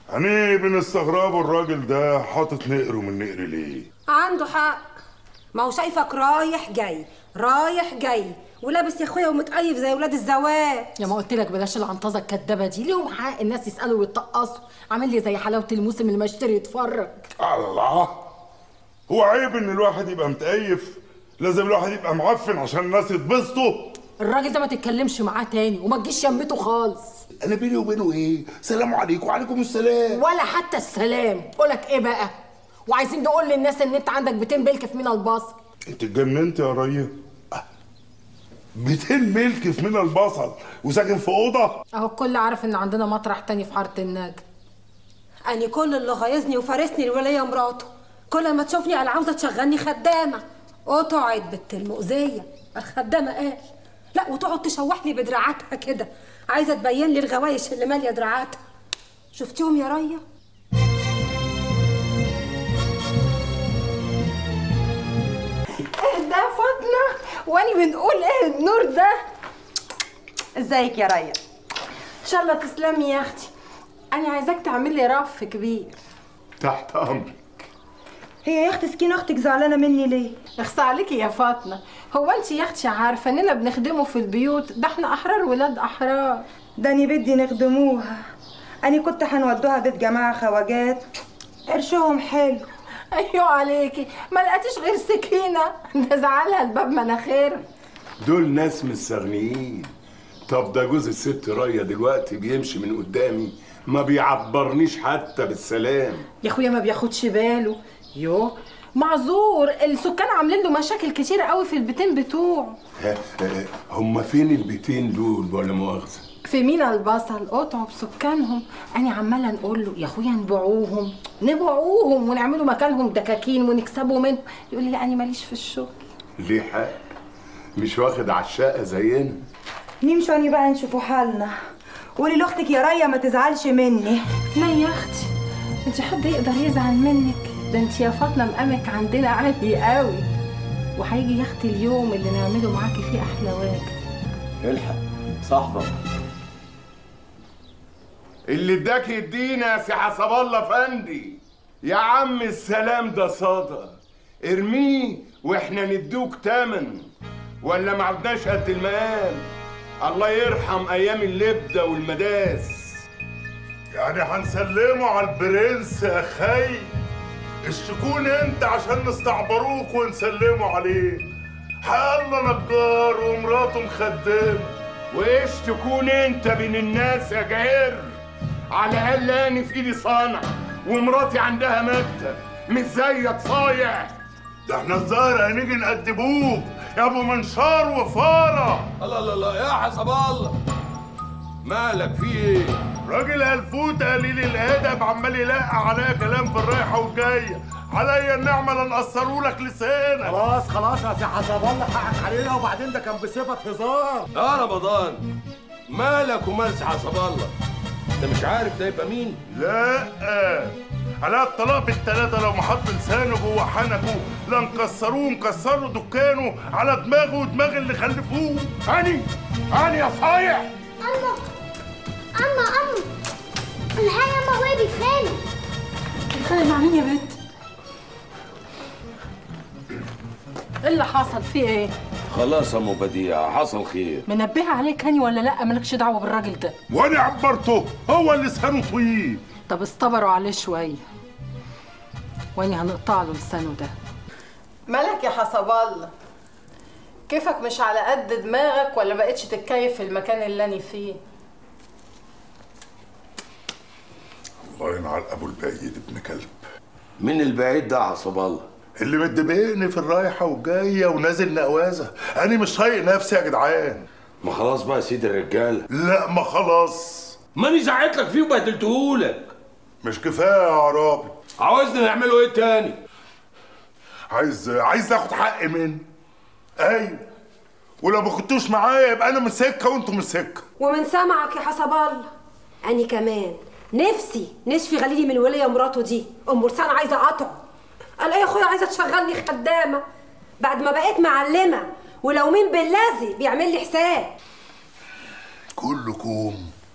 يعني بنستغربوا الراجل ده حاطط نقره من نقر ليه عنده حق ما هو شايفك رايح جاي رايح جاي ولابس يا اخويا ومتقيف زي ولاد الزواج يا ما قلت لك بلاش العنطزه الكدابه دي ليهم حق الناس يسالوا ويتقصوا عامل لي زي حلاوه الموسم اللي ما اشتري يتفرج الله هو عيب ان الواحد يبقى متقيف لازم الواحد يبقى معفن عشان الناس يتبسطوا الراجل ده ما تتكلمش معاه تاني وما تجيش يمته خالص انا بيني وبينه ايه سلام عليكم وعليكم السلام ولا حتى السلام قولك ايه بقى وعايزين نقول للناس ان انت عندك 200 بلك في مينا البصل انت اتجننت يا ريا 200 ملك في منى البصل وساكن في اوضه اهو الكل عارف ان عندنا مطرح تاني في حاره النجم أني كل اللي غايظني وفارسني الولية مراته كل ما تشوفني قال عاوزة تشغلني خدامة قطعت بنت المؤذية الخدامة قال لا وتقعد تشوح لي بدراعاتها كده عايزة تبين لي الغوايش اللي مالية دراعاتها شفتيهم يا ريا؟ ايه ده فاطمه واني بنقول ايه النور ده ازيك يا ريا ان شاء الله تسلمي يا اختي انا عايزاك تعمل لي رف كبير تحت امرك هي يا اختي سكينه اختك زعلانه مني ليه اخصى عليكي يا فاطمه هو انت يا اختي عارفه اننا بنخدمه في البيوت ده احنا احرار ولاد احرار ده اني بدي نخدموها اني كنت هنودوها بيت جماعه خواجات قرشهم حلو ايوه عليكي ما لقيتيش غير سكينه ده زعلها الباب مناخيرها دول ناس مستغنيين طب ده جوز الست رايه دلوقتي بيمشي من قدامي ما بيعبرنيش حتى بالسلام يا اخويا ما بياخدش باله يو معذور السكان عاملين له مشاكل كتير قوي في البيتين بتوعه ها، ها، هم فين البيتين دول ولا مؤاخذه في مينا البصل قطعوا بسكانهم انا عماله نقول له يا اخويا نبيعوهم نبيعوهم ونعملوا مكانهم دكاكين ونكسبوا منهم يقول لي لا انا ماليش في الشغل ليه حق مش واخد على الشقه زينا نمشوا اني بقى نشوفوا حالنا قولي لاختك يا ريا ما تزعلش مني لا يا اختي انت حد يقدر يزعل منك ده انت يا فاطمه مقامك عندنا عالي قوي وهيجي يا اختي اليوم اللي نعمله معاكي فيه احلى واجب الحق صاحبك اللي اداك يدينا يا سي حسب الله فندي يا عم السلام ده صدى ارميه واحنا ندوك تمن ولا ما عدناش قد المقام الله يرحم ايام اللبده والمداس يعني هنسلمه على البرنس يا خي الشكون انت عشان نستعبروك ونسلموا عليه حالنا نجار ومراته مخدمه وايش تكون انت بين الناس يا جعير على الاقل انا في ايدي صانع ومراتي عندها مكتب مش زيك صايع ده احنا الظاهر هنيجي نقدبوك يا ابو منشار وفاره الله الله الله يا حسب الله مالك في ايه؟ راجل هلفوت قليل الادب عمال يلقى عليا كلام في الرايحه والجايه عليا النعمه لا نقصروا لك لسانك خلاص خلاص يا سي حسب الله حقك علينا وبعدين ده كان بصفه هزار يا رمضان مالك ومال سي حسب الله انت مش عارف ده يبقى مين؟ لا على الطلاق بالتلاتة لو ما حط لسانه جوه حنكه لا نكسروه نكسروا دكانه على دماغه ودماغ اللي خلفوه اني اني يا صايع أما أما أما الحقيقة أما أبويا بيتخانق بتتخانق مع مين يا بنت؟ ايه اللي حصل فيه ايه؟ خلاص يا ام بديع حصل خير منبهه عليك هاني ولا لا مالكش دعوه بالراجل ده وانا عبرته هو اللي لسانه طويل طب استبروا عليه شويه واني هنقطع له لسانه ده مالك يا حسب الله كيفك مش على قد دماغك ولا بقتش تتكيف في المكان اللي انا فيه الله ينعل ابو البعيد ابن كلب مين البعيد ده يا حسب الله؟ اللي مدبقني في الرايحه والجايه ونازل نقوازه انا مش طايق نفسي يا جدعان ما خلاص بقى يا سيدي الرجاله لا ما خلاص ماني زعقت لك فيه وبهدلتهولك مش كفايه يا عرابي عاوزنا نعمله ايه تاني؟ عايز عايز اخد حقي منه ايوه ولو ما كنتوش معايا يبقى انا من سكه وانتوا من سكه ومن سمعك يا حسب الله أني كمان نفسي نشفي غليلي من ولية مراته دي أم برسان عايزة أقطعه قال إيه يا أخويا عايزة تشغلني خدامة بعد ما بقيت معلمة ولو مين بالذي بيعمل لي حساب كلكم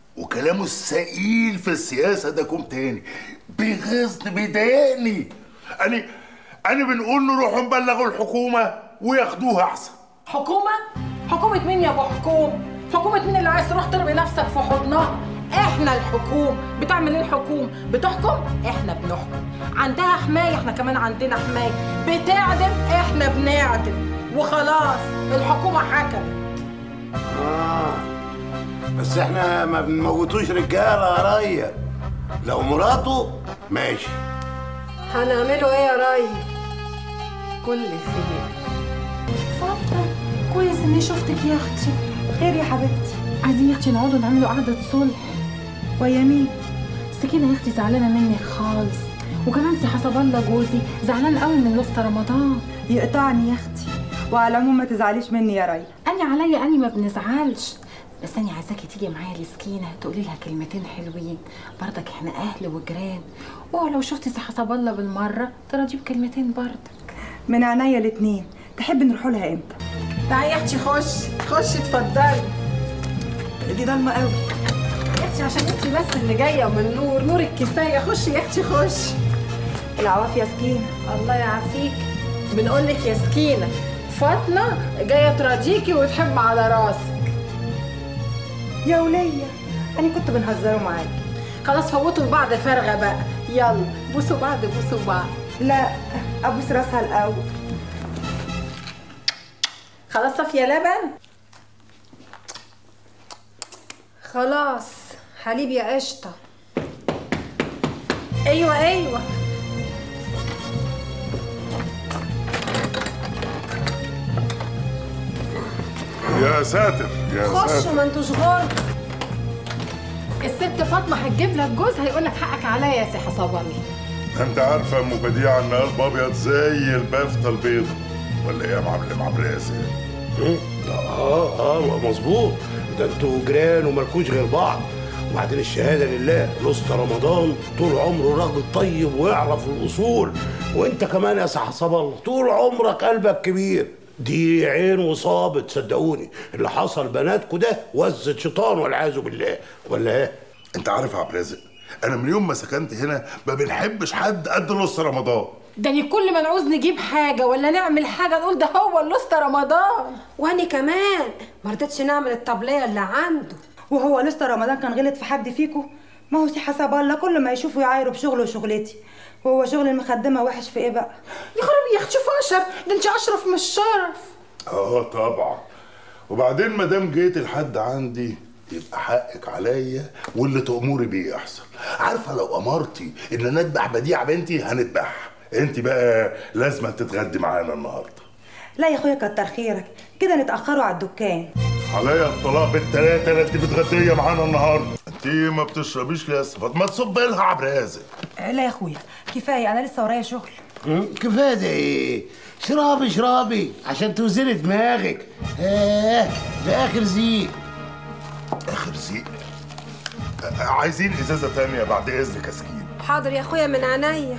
وكلامه الثقيل في السياسه ده كوم تاني بيغيظني بيضايقني انا انا بنقول نروحوا نبلغوا الحكومه وياخدوها احسن حكومة؟ حكومة مين يا ابو حكوم؟ حكومة مين اللي عايز تروح ترمي نفسك في حضنها؟ احنا الحكوم بتعمل ايه الحكوم؟ بتحكم؟ احنا بنحكم عندها حماية احنا كمان عندنا حماية بتعدم احنا بنعدم وخلاص الحكومة حكمت آه. بس احنا ما بنموتوش رجاله يا ريا لو مراته ماشي هنعمله ايه يا ري كل خير اتفضل كويس اني شفتك يا اختي خير يا حبيبتي عايزين يا اختي نقعدوا نعملوا قعدة صلح ويا مين سكينة يا اختي زعلانة منك خالص وكمان سي حسب الله جوزي زعلان قوي من لسه رمضان يقطعني يا اختي وعلى العموم ما تزعليش مني يا ري اني عليا اني ما بنزعلش بس انا عايزاكي تيجي معايا لسكينه تقولي لها كلمتين حلوين برضك احنا اهل وجيران ولو شفتي سي حسب الله بالمره تراضي بكلمتين برضك من عينيا الاتنين تحبي نروحوا لها امتى تعالي يا اختي خش خش اتفضلي دي ضلمه قوي يا اختي عشان انت بس اللي جايه من نور نور الكفايه خشي يا اختي خش العوافي يا سكينه الله يعافيك بنقول لك يا سكينه فاطمه جايه تراضيكي وتحب على راسك يا ولية انا كنت بنهزروا معاكي خلاص فوتوا لبعض فرغه بقى يلا بوسوا بعض بوسوا بعض لا ابوس راسها الاول خلاص صافيه لبن خلاص حليب يا قشطه ايوه ايوه يا ساتر يا خشوا ساتر ما انتوش غرب الست فاطمه هتجيب لك جوزها يقول لك حقك عليا يا سي حسب الله انت عارفه ام بديعه ان قلب ابيض زي البافته البيضه ولا ايه يا معلم عبد الرازق اه اه مظبوط ده انتوا جيران ومالكوش غير بعض وبعدين الشهاده لله لسط رمضان طول عمره راجل طيب ويعرف الاصول وانت كمان يا سي حسب الله طول عمرك قلبك كبير دي عين وصابت صدقوني اللي حصل بناتكوا ده وزة شيطان والعياذ بالله ولا ايه؟ انت عارف يا عبد الرازق انا من يوم ما سكنت هنا ما بنحبش حد قد نص رمضان ده كل ما نعوز نجيب حاجه ولا نعمل حاجه نقول ده هو اللوسته رمضان واني كمان ما رضيتش نعمل الطبليه اللي عنده وهو لسه رمضان كان غلط في حد فيكم ما هو سي حسب الله كل ما يشوفوا يعايروا بشغله وشغلتي وهو شغل المخدمه وحش في ايه بقى يا خرابي يا اختي شوف اشرف ده انت اشرف من الشرف اه طبعا وبعدين ما دام جيت لحد عندي يبقى حقك عليا واللي تأمري بيه احسن عارفه لو امرتي ان نذبح بديع بنتي هنذبحها انت بقى لازم تتغدي معانا النهارده لا يا اخويا كتر خيرك كده نتاخروا على الدكان عليا الطلاق بالتلاتة اللي انت بتغدية معانا النهارده انت ما بتشربيش ليه يا صفات ما تصب لها عبد الرازق لا يا اخويا كفايه انا لسه ورايا شغل كفايه ده ايه؟ شرابي شرابي عشان توزني دماغك اه ده اخر زيق اخر زيق آه، عايزين ازازه تانية بعد اذنك يا سكين حاضر يا اخويا من عينيا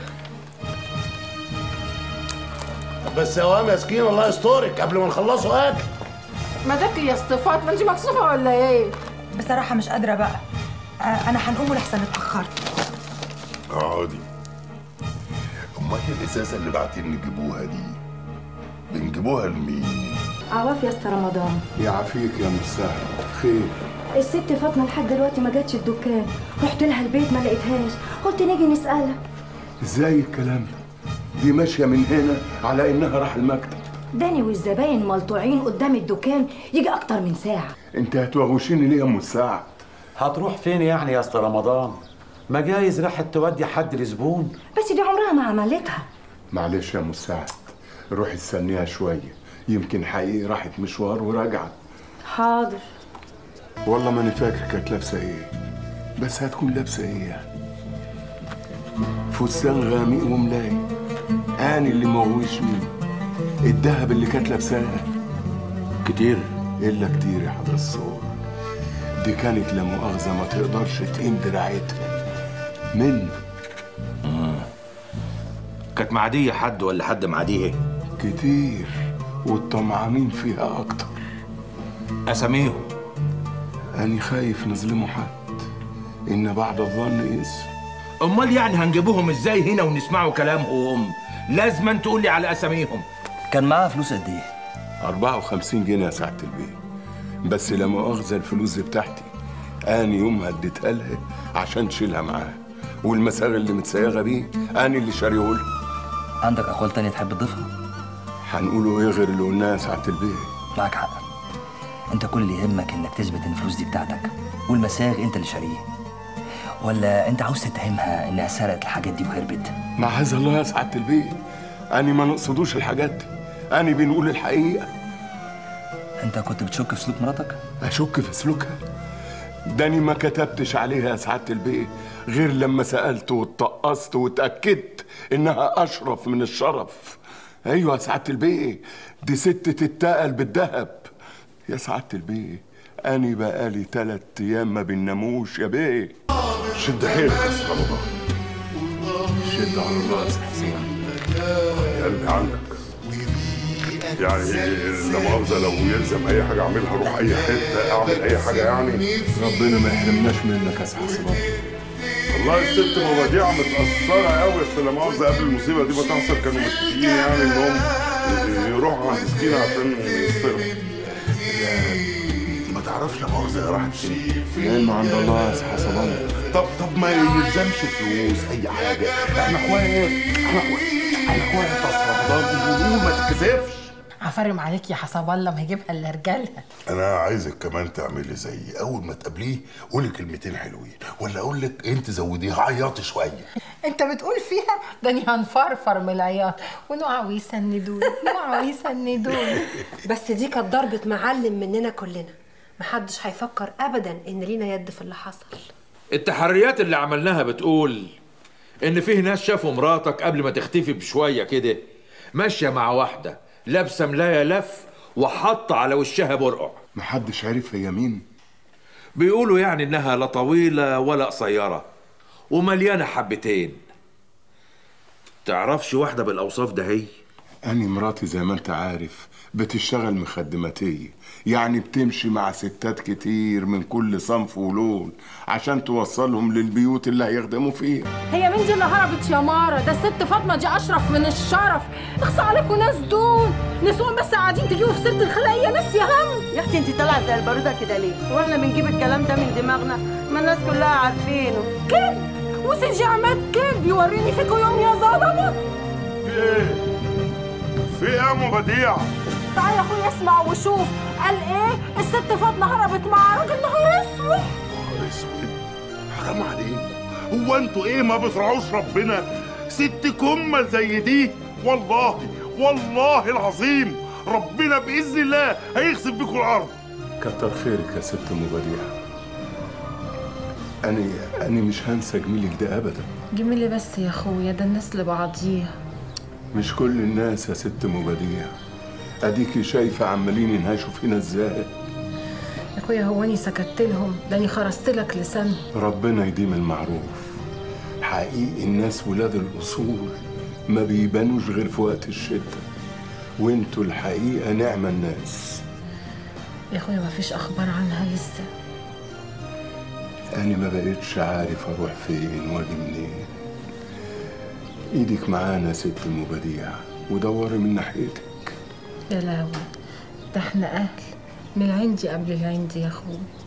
بس اوام يا سكين الله يسترك قبل ما نخلصوا اكل ما تاكلي يا استفاد ما انت مكسوفه ولا ايه بصراحه مش قادره بقى آه، انا هنقوم لحسن اتاخرت اقعدي امال الازازه اللي بعتين نجيبوها دي بنجيبوها لمين عواف يا اسطى رمضان يعافيك يا مسهل خير الست فاطمه لحد دلوقتي ما جاتش الدكان رحت لها البيت ما لقيتهاش قلت نيجي نسالها ازاي الكلام ده دي ماشيه من هنا على انها راح المكتب داني والزباين ملطوعين قدام الدكان يجي اكتر من ساعه انت هتوغشيني ليه يا ام سعد هتروح فين يعني يا اسطى رمضان ما جايز راحت تودي حد لزبون بس دي عمرها ما عملتها معلش يا ام سعد روحي استنيها شويه يمكن حقيقي راحت مشوار ورجعت حاضر والله ماني فاكر كانت لابسه ايه بس هتكون لابسه ايه يعني فستان غامق وملاي اني اللي موهوش منه الدهب اللي كانت لابساه كتير الا كتير يا حضر الصور دي كانت لا مؤاخذه ما تقدرش تقيم دراعتها من كانت معدية حد ولا حد معديه كتير والطمعانين فيها اكتر اساميهم اني خايف نظلموا حد ان بعد الظن اسم امال يعني هنجيبوهم ازاي هنا ونسمعوا كلامهم لازما تقول لي على اساميهم كان معاها فلوس قد ايه 54 جنيه يا سعاده البيه بس لا مؤاخذه الفلوس دي بتاعتي اني يومها اديتها لها عشان تشيلها معاها والمساغ اللي متسيغه بيه اني اللي شاريه لها عندك اقوال تانية تحب تضيفها هنقوله ايه غير اللي قلناه يا سعاده البيه معاك حق انت كل اللي يهمك انك تثبت ان الفلوس دي بتاعتك والمساغ انت اللي شاريه ولا انت عاوز تتهمها انها سرقت الحاجات دي وهربت معاذ الله يا سعاده البيه اني ما نقصدوش الحاجات دي اني بنقول الحقيقه انت كنت بتشك في سلوك مراتك اشك في سلوكها داني ما كتبتش عليها يا سعاده البيه غير لما سالت واتطقست واتاكدت انها اشرف من الشرف ايوه يا سعاده البيه دي ست تتقل بالذهب يا سعاده البيه اني بقالي تلات ايام ما بنناموش يا بيه شد حيلك يا سي رمضان شد على الراس يا حسين يا قلبي عندك يعني لا مؤاخذة لو يلزم أي حاجة أعملها أروح أي حتة أعمل أي حاجة يعني ربنا ما يحرمناش منك يا سي حسين والله الست مبادئها متأثرة قوي بس لا مؤاخذة قبل المصيبة دي ما تحصل كانوا متفقين يعني إنهم يروحوا عند سكينة عشان يصطرفوا ما تعرفش لا مؤاخذة هي راحت فين؟ العلم عند الله يا سي حسن الله طب طب ما يلزمش فلوس أي حاجة إحنا إخوات إحنا إخوات إحنا إخوات أصل رمضان بيقولوا ما تتكسفش عفرم عليك يا حسب الله ما يجيبها الا رجالها انا عايزك كمان تعملي زيي اول ما تقابليه قولي كلمتين حلوين ولا اقول لك انت زوديها عيطي شويه انت بتقول فيها ده اني هنفرفر من العياط ونقعوا يسندوني نقعوا يسندوني بس دي كانت ضربة معلم مننا كلنا محدش هيفكر ابدا ان لينا يد في اللي حصل التحريات اللي عملناها بتقول ان فيه ناس شافوا مراتك قبل ما تختفي بشويه كده ماشيه مع واحده لابسه ملايه لف وحاطه على وشها برقع محدش عرف هي مين بيقولوا يعني انها لا طويله ولا قصيره ومليانه حبتين تعرفش واحده بالاوصاف ده هي أني مراتي زي ما أنت عارف بتشتغل مخدماتية يعني بتمشي مع ستات كتير من كل صنف ولون عشان توصلهم للبيوت اللي هيخدموا فيها هي مين دي اللي هربت يا مارا ده الست فاطمه دي اشرف من الشرف اخصى عليكم ناس دول نسوان بس قاعدين تجيبوا في سيره الخلاقيه ناس يا هم يا اختي انت طالعه زي الباروده كده ليه؟ واحنا بنجيب الكلام ده من دماغنا ما الناس كلها عارفينه كذب وسيدي عماد كذب يوريني فيكم يوم يا ظلمه ايه في ايه يا ام بديع تعالى يا اخويا اسمع وشوف قال ايه الست فاطمه هربت مع راجل نهار اسود نهار اسود حرام عليكم هو انتوا ايه ما بتراعوش ربنا ست كمل زي دي والله والله العظيم ربنا باذن الله هيخسف بيكم الارض كتر خيرك يا ست ام بديع أني أني مش هنسى جميلك ده أبدا جميلي بس يا اخويا ده الناس لبعضيها مش كل الناس يا ست ام بديع أديكي شايفة عمالين ينهشوا فينا إزاي يا اخويا هو اني سكت لهم ده اني خرست لك لسانهم ربنا يديم المعروف حقيقي الناس ولاد الأصول ما بيبانوش غير في وقت الشدة وانتوا الحقيقة نعمة الناس يا اخويا ما فيش اخبار عنها لسه أنا ما بقتش عارف أروح فين وأجي منين إيدك معانا يا ست أم بديع ودوري من ناحيتك يا لهوي ده احنا اهل من العندي قبل العندي يا اخويا